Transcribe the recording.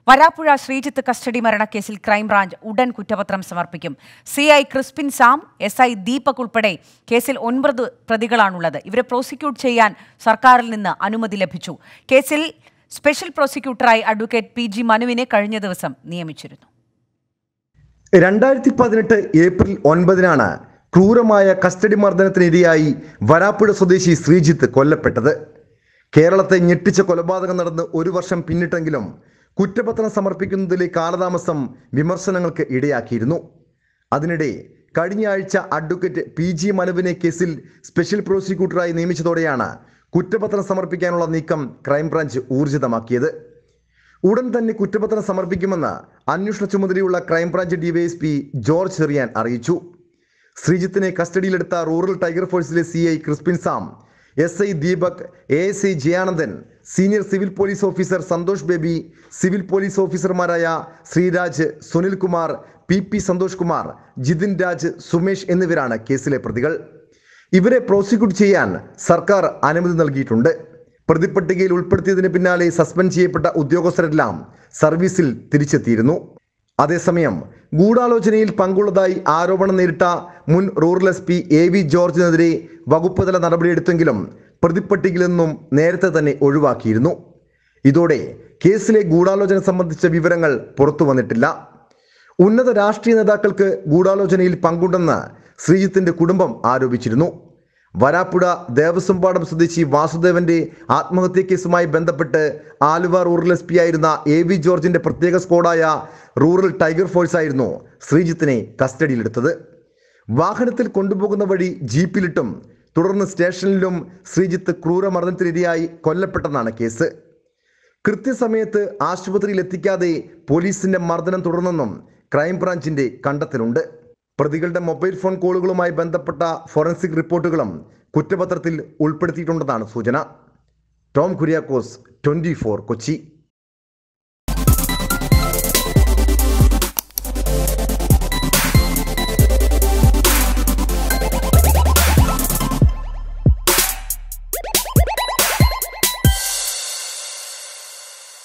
Varapuzha Sreejith custody മരണക്കേസിൽ crime branch ഉടൻ കുറ്റപത്രം സമർപ്പിക്കും C I Crispin Sam S I Deepak ഉൾപ്പെടെ കേസിൽ ഒൻപത് പ്രതികളാണുള്ളത് ഇവരെ പ്രോസിക്യൂട്ട് ചെയ്യാൻ സർക്കാരിൽ നിന്ന് അനുമതി ലഭിച്ചു കേസിൽ സ്പെഷ്യൽ പ്രോസിക്യൂട്ടറായി അഡ്വക്കേറ്റ് പി ജി മനുവിനെ കഴിഞ്ഞ ദിവസം നിയമിച്ചിരുന്നു രണ്ടായിരത്തി പതിനെട്ട് ഏപ്രിൽ ഒൻപതിനാണ് ക്രൂരമായ കസ്റ്റഡി മർദ്ദനത്തിനിരയായി വരാപ്പുഴ സ്വദേശി ശ്രീജിത്ത് കൊല്ലപ്പെട്ടത് കേരളത്തെ ഞെട്ടിച്ച കൊലപാതകം നടന്ന് ഒരു വർഷം പിന്നിട്ടെങ്കിലും കുറ്റപത്രം സമർപ്പിക്കുന്നതിലെ കാലതാമസം വിമർശനങ്ങൾക്ക് ഇടയാക്കിയിരുന്നു അതിനിടെ കഴിഞ്ഞ ആഴ്ച അഡ്വക്കേറ്റ് പി ജി മനുവിനെ കേസിൽ സ്പെഷ്യൽ പ്രോസിക്യൂട്ടറായി നിയമിച്ചതോടെയാണ് കുറ്റപത്രം സമർപ്പിക്കാനുള്ള നീക്കം ക്രൈംബ്രാഞ്ച് ഊർജിതമാക്കിയത് ഉടൻ തന്നെ കുറ്റപത്രം സമർപ്പിക്കുമെന്ന് അന്വേഷണ ചുമതലയുള്ള ക്രൈംബ്രാഞ്ച് ഡിവൈഎസ്പി ജോർജ് ചെറിയാൻ അറിയിച്ചു ശ്രീജിത്തിനെ കസ്റ്റഡിയിലെടുത്ത റൂറൽ ടൈഗർ ഫോഴ്സിലെ C I Crispin Sam S I Deepak A S I Jayanandan senior civil police officer Santhosh Baby civil police ഓഫീസർമാരായ ശ്രീരാജ് സുനിൽ കുമാർ പി പി സന്തോഷ് കുമാർ ജിതിൻ രാജ് സുമേഷ് എന്നിവരാണ് കേസിലെ പ്രതികൾ ഇവരെ പ്രോസിക്യൂട്ട് ചെയ്യാൻ സർക്കാർ അനുമതി നൽകിയിട്ടുണ്ട് പ്രതിപട്ടികയിൽ ഉൾപ്പെടുത്തിയതിന് പിന്നാലെ സസ്പെൻഡ് ചെയ്യപ്പെട്ട ഉദ്യോഗസ്ഥരെല്ലാം സർവീസിൽ തിരിച്ചെത്തിയിരുന്നു അതേസമയം ഗൂഢാലോചനയിൽ പങ്കുള്ളതായി ആരോപണം നേരിട്ട മുൻ rural S P A V ജോർജിനെതിരെ വകുപ്പ് തല നടപടിയെടുത്തെങ്കിലും പ്രതിപ്പട്ടികയിൽ നിന്നും നേരത്തെ തന്നെ ഒഴിവാക്കിയിരുന്നു ഇതോടെ കേസിലെ ഗൂഢാലോചന സംബന്ധിച്ച വിവരങ്ങൾ പുറത്തു വന്നിട്ടില്ല ഉന്നത രാഷ്ട്രീയ നേതാക്കൾക്ക് ഗൂഢാലോചനയിൽ പങ്കുണ്ടെന്ന് ശ്രീജിത്തിന്റെ കുടുംബം ആരോപിച്ചിരുന്നു വരാപ്പുഴ ദേവസ്വം പാടം സ്വദേശി വാസുദേവന്റെ ആത്മഹത്യ കേസുമായി ബന്ധപ്പെട്ട് ആലുവ റൂറൽ എസ് പി ആയിരുന്ന എ വി ജോർജിന്റെ പ്രത്യേക സ്ക്വാഡായ റൂറൽ ടൈഗർ ഫോഴ്സ് ആയിരുന്നു ശ്രീജിത്തിനെ കസ്റ്റഡിയിലെടുത്തത് വാഹനത്തിൽ കൊണ്ടുപോകുന്ന വഴി ജീപ്പിലിട്ടും തുടർന്ന് സ്റ്റേഷനിലും ശ്രീജിത്ത് ക്രൂരമർദ്ദനത്തിനിരയായി കൊല്ലപ്പെട്ടെന്നാണ് കേസ് കൃത്യസമയത്ത് ആശുപത്രിയിൽ എത്തിക്കാതെ പോലീസിന്റെ മർദ്ദനം തുടർന്നെന്നും ക്രൈംബ്രാഞ്ചിന്റെ കണ്ടെത്തലുണ്ട് പ്രതികളുടെ മൊബൈൽ ഫോൺ കോളുകളുമായി ബന്ധപ്പെട്ട ഫോറൻസിക് റിപ്പോർട്ടുകളും കുറ്റപത്രത്തിൽ ഉൾപ്പെടുത്തിയിട്ടുണ്ടെന്നാണ് സൂചന ടോം കുര്യാക്കോസ് ട്വന്റി കൊച്ചി